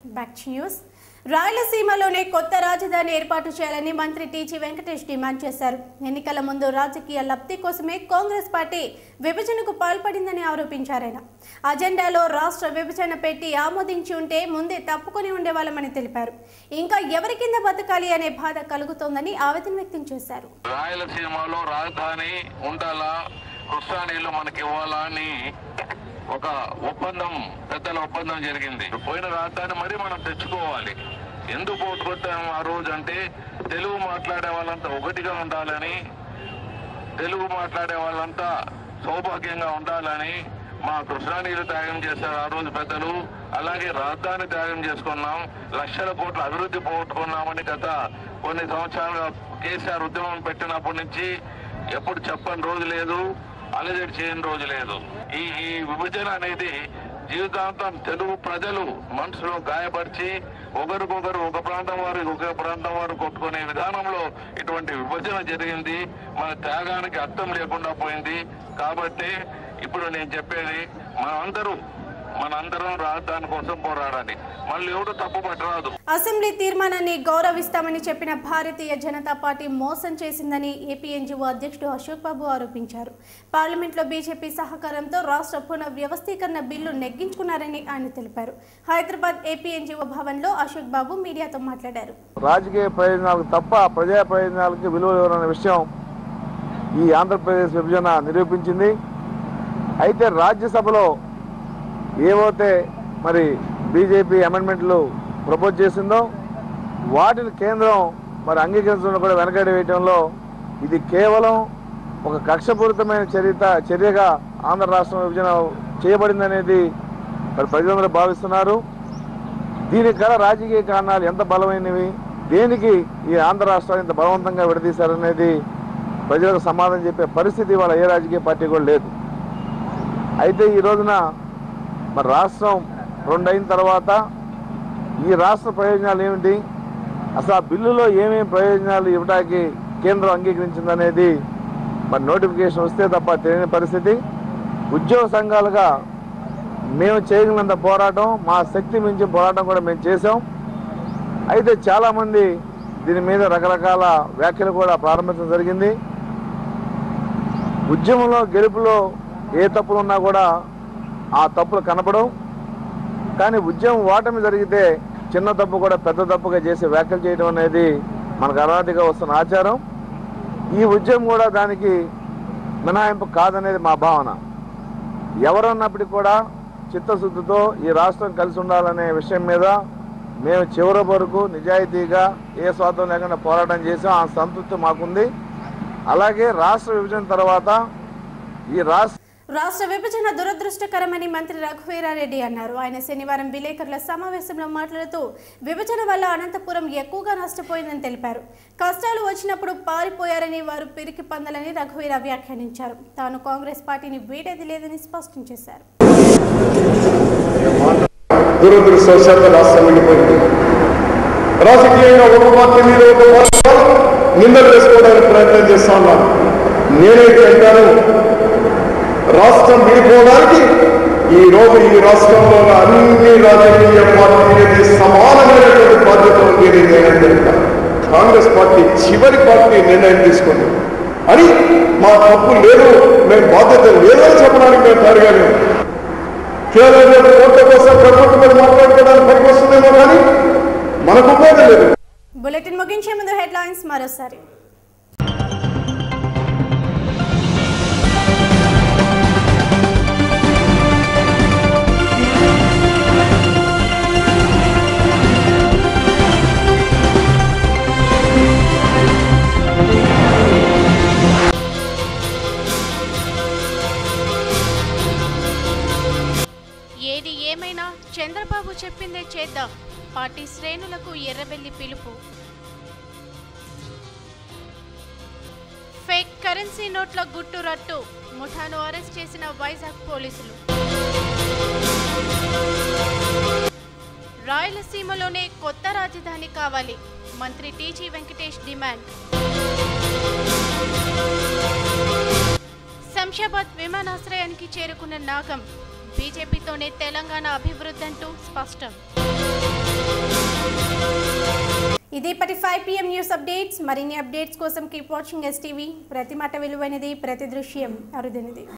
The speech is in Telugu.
బ్యాక్ టు న్యూస్ రాయలసీమలోనే కొత్త రాజధాని ఏర్పాటు చేయాలని మంత్రి టీజీ వెంకటేష్ డిమాండ్ చేశారు ఎన్నికల ముందు రాజకీయ లబ్ధి కోసమే కాంగ్రెస్ పార్టీ విభజనకు పాల్పడిందని ఆరోపించారాయన అజెండాలో రాష్ట్ర విభజన పెట్టి ఆమోదించి ఉంటే ముందే తప్పుకొని ఉండేవాళ్ళమని తెలిపారు ఇంకా ఎవరి కింద బతకాలి అనే బాధ కలుగుతోందని ఆవేదన వ్యక్తం చేశారు రాయలసీమలో రాజధాని ఉండాలా కృష్ణా నీళ్లు మనకి ఇవ్వాలా అని ఒక ఒప్పందం పెద్దల ఒప్పందం జరిగింది పోయిన రాజధాని మరి మనం తెచ్చుకోవాలి ఎందుకు పోటుకొట్టాం ఆ రోజు అంటే తెలుగు మాట్లాడే వాళ్ళంతా ఒకటిగా ఉండాలని తెలుగు మాట్లాడే వాళ్ళంతా సౌభాగ్యంగా ఉండాలని మా కృష్ణా నీళ్లు త్యాగం చేశారు ఆ రోజు పెద్దలు అలాగే రాజధాని త్యాగం చేసుకున్నాం లక్షల కోట్ల అభివృద్ధి పోగొట్టుకున్నామని గత కొన్ని సంవత్సరాలుగా కేసీఆర్ ఉద్యమం పెట్టినప్పటి నుంచి ఎప్పుడు చెప్పని రోజు లేదు అలజడి చేయని రోజు లేదు ఈ ఈ విభజన అనేది జీవితాంతం తెలుగు ప్రజలు మనసులో గాయపరిచి ఒకరికొకరు ఒక ప్రాంతం వారు ఒక ప్రాంతం వారు కొట్టుకునే విధానంలో ఇటువంటి విభజన జరిగింది మన త్యాగానికి అర్థం లేకుండా పోయింది కాబట్టి ఇప్పుడు నేను చెప్పేది మనందరూ మనందరం రాజధాని కోసం పోరాడాలి మళ్ళీ ఎవడు తప్పు పట్టరాదు అసెంబ్లీ తీర్మానాన్ని గౌరవిస్తామని చెప్పిన భారతీయ జనతా పార్టీ మోసం చేసిందని ఏపీ ఎన్జీఓ అధ్యక్షుడు అశోక్ బాబు ఆరోపించారు పార్లమెంట్లో బీజేపీ సహకారంతో రాష్ట్ర పునః వ్యవస్థీకరణ బిల్లు నెగ్గించుకున్నారని ఆయన తెలిపారు హైదరాబాద్ ఏపీ ఎన్జీఓ భవన్లో అశోక్ బాబు మీడియాతో మాట్లాడారు రాజకీయ ప్రయోజనాలకు తప్ప ప్రజా ప్రయోజనాలకు విలువ ఇవ్వరనే విషయం ఈ ఆంధ్రప్రదేశ్ విభజన నిరూపించింది అయితే రాజ్యసభలో ఏవైతే మరి బీజేపీ అమెండ్మెంట్లు ప్రపోజ్ చేసిందో వాటిని కేంద్రం మరి అంగీకరించడంలో కూడా వెనకడి వేయడంలో ఇది కేవలం ఒక కక్షపూరితమైన చర్యత చర్యగా ఆంధ్ర రాష్ట్రం విభజన చేయబడిందనేది మరి ప్రజలందరూ భావిస్తున్నారు దీనికి గల రాజకీయ కారణాలు ఎంత బలమైనవి దేనికి ఈ ఆంధ్ర రాష్ట్రాన్ని ఇంత బలవంతంగా విడదీశారనేది ప్రజలకు సమాధానం చెప్పే పరిస్థితి వాళ్ళ ఏ రాజకీయ పార్టీ కూడా లేదు అయితే ఈ రోజున మరి రాష్ట్రం రెండు అయిన తర్వాత ఈ రాష్ట్ర ప్రయోజనాలు ఏమిటి అసలు ఆ బిల్లులో ఏమేమి ప్రయోజనాలు ఇవ్వడానికి కేంద్రం అంగీకరించిందనేది మరి నోటిఫికేషన్ వస్తే తప్ప తెలియని పరిస్థితి ఉద్యోగ సంఘాలుగా మేము చేయగలిగినంత పోరాటం మా శక్తి మించి పోరాటం కూడా మేము చేసాం అయితే చాలామంది దీని మీద రకరకాల వ్యాఖ్యలు కూడా ప్రారంభించడం జరిగింది ఉద్యమంలో గెలుపులో ఏ తప్పులు ఉన్నా కూడా ఆ తప్పులు కనపడవు కానీ ఉద్యమం ఓటమి జరిగితే చిన్న తప్పు కూడా పెద్ద తప్పుగా చేసి వ్యాఖ్యలు చేయడం అనేది మనకు అనాదిగా వస్తున్న ఆచారం ఈ ఉద్యమం కూడా దానికి మినహాయింపు కాదనేది మా భావన ఎవరన్నప్పటికీ కూడా చిత్తశుద్ధితో ఈ రాష్ట్రం కలిసి ఉండాలనే విషయం మీద మేము చివరి వరకు నిజాయితీగా ఏ స్వార్థం లేకుండా పోరాటం చేసాం ఆ సంతృప్తి మాకుంది అలాగే రాష్ట్ర విభజన తర్వాత ఈ రాష్ట్ర రాష్ట్ర విభజన దురదృష్టకరమని మంత్రి రఘువీరారెడ్డి అన్నారు ఆయన శనివారం విలేకరుల సమావేశంలో మాట్లాడుతూ విభజన వల్ల అనంతపురం ఎక్కువగా నష్టపోయిందని తెలిపారు కష్టాలు వచ్చినప్పుడు పారిపోయారని వారు పిరికి పందలని రఘువీర వ్యాఖ్యానించారు తాను కాంగ్రెస్ పార్టీని వీడేది లేదని స్పష్టం చేశారు దురదృష్టవశాత్తు రాష్ట్రం వెళ్ళిపోయింది రాజకీయంగా ఒక పార్టీ మీద ఒక పార్టీ నిందలు వేసుకోవడానికి ప్రయత్నం చేస్తా ఉన్నాను నేనైతే అంటాను రాష్ట్రం విడిపోవడానికి ఈ రోజు ఈ రాష్ట్రంలో ఉన్న అన్ని రాజకీయ పార్టీలకి సమానమైనటువంటి బాధ్యత ఉంది అని నేనైతే అంటాను కాంగ్రెస్ పార్టీ చివరి పార్టీ నిర్ణయం తీసుకుంది అని మా తప్పు లేదు మేము బాధ్యత లేదని చెప్పడానికి మేము తయారుగా లేము కేవలం ఓట్ల కోసం ప్రభుత్వం మీద మాట్లాడుకోవడానికి పనికొస్తుందేమో కానీ మనకు ఉపయోగం లేదు బులెటిన్ ముగించే ముందు హెడ్లైన్స్ మరోసారి ఏది ఏమైనా చంద్రబాబు చెప్పిందే చేద్దాం పార్టీ శ్రేణులకు ఎర్రబెల్లి పిలుపు ఫేక్ కరెన్సీ నోట్ల గుట్టు రట్టు ముఠాను అరెస్ట్ చేసిన వైజాగ్ పోలీసులు రాయలసీమలోనే కొత్త రాజధాని కావాలి మంత్రి టీజీ వెంకటేష్ డిమాండ్ శంషాబాద్ విమానాశ్రయానికి చేరుకున్న నాగం బీజేపీతోనే తెలంగాణ అభివృద్ధి అంటూ స్పష్టం ఇది ఇప్పటి ఫైవ్ పిఎం న్యూస్ అప్డేట్స్ మరిన్ని అప్డేట్స్ కోసం కీప్ వాచింగ్ ఎస్టీవీ ప్రతి మాట విలువైనది ప్రతి దృశ్యం అరుదైనది